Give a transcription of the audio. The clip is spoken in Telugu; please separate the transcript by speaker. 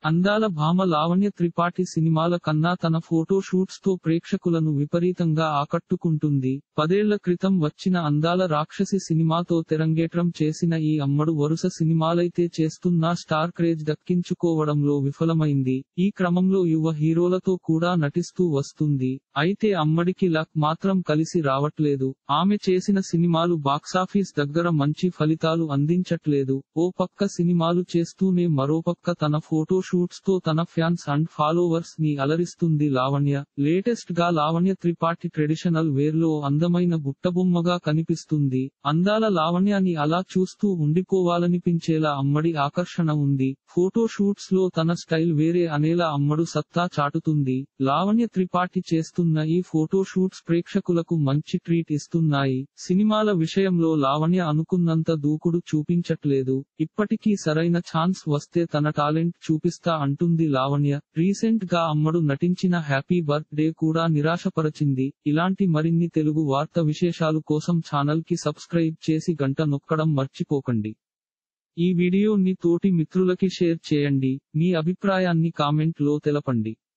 Speaker 1: అందాల భామ లావణ్య త్రిపాఠి సినిమాల కన్నా తన ఫోటో షూట్స్ తో ప్రేక్షకులను విపరీతంగా ఆకట్టుకుంటుంది పదేళ్ల క్రితం వచ్చిన అందాల రాక్షసి సినిమాతో తెరంగేట్రం చేసిన ఈ అమ్మడు వరుస సినిమాలైతే చేస్తున్నా స్టార్ క్రేజ్ దక్కించుకోవడంలో విఫలమైంది ఈ క్రమంలో యువ హీరోలతో కూడా నటిస్తూ వస్తుంది అయితే అమ్మడికి లక్ మాత్రం కలిసి రావట్లేదు ఆమె చేసిన సినిమాలు బాక్సాఫీస్ దగ్గర మంచి ఫలితాలు అందించట్లేదు ఓ పక్క సినిమాలు చేస్తూనే మరోపక్క తన ఫోటో షూట్స్ తో తన ఫ్యాన్స్ అండ్ ఫాలోవర్స్ ని అలరిస్తుంది లావణ్య లేటెస్ట్ గా లావణ్య త్రిపాఠి ట్రెడిషనల్ వేర్ లో అందమైన బుట్టబొమ్మగా కనిపిస్తుంది అందాల లావణ్యాన్ని అలా చూస్తూ ఉండిపోవాలనిపించేలా అమ్మడి ఆకర్షణ ఉంది ఫోటో షూట్స్ లో తన స్టైల్ వేరే అనేలా అమ్మడు సత్తా చాటుతుంది లావణ్య త్రిపాఠి చేస్తున్న ఈ ఫోటో షూట్స్ ప్రేక్షకులకు మంచి ట్రీట్ ఇస్తున్నాయి సినిమాల విషయంలో లావణ్య అనుకున్నంత దూకుడు చూపించట్లేదు ఇప్పటికీ సరైన ఛాన్స్ వస్తే తన టాలెంట్ చూపిస్తా అంటుంది లావణ్య రీసెంట్ గా అమ్మడు నటించిన హ్యాపీ బర్త్ డే కూడా నిరాశపరచింది ఇలాంటి మరిన్ని తెలుగు వార్త విశేషాలు కోసం ఛానల్ కి సబ్స్క్రైబ్ చేసి గంట నొక్కడం మర్చిపోకండి ఈ వీడియోని తోటి మిత్రులకి షేర్ చేయండి మీ అభిప్రాయాన్ని కామెంట్ లో తెలపండి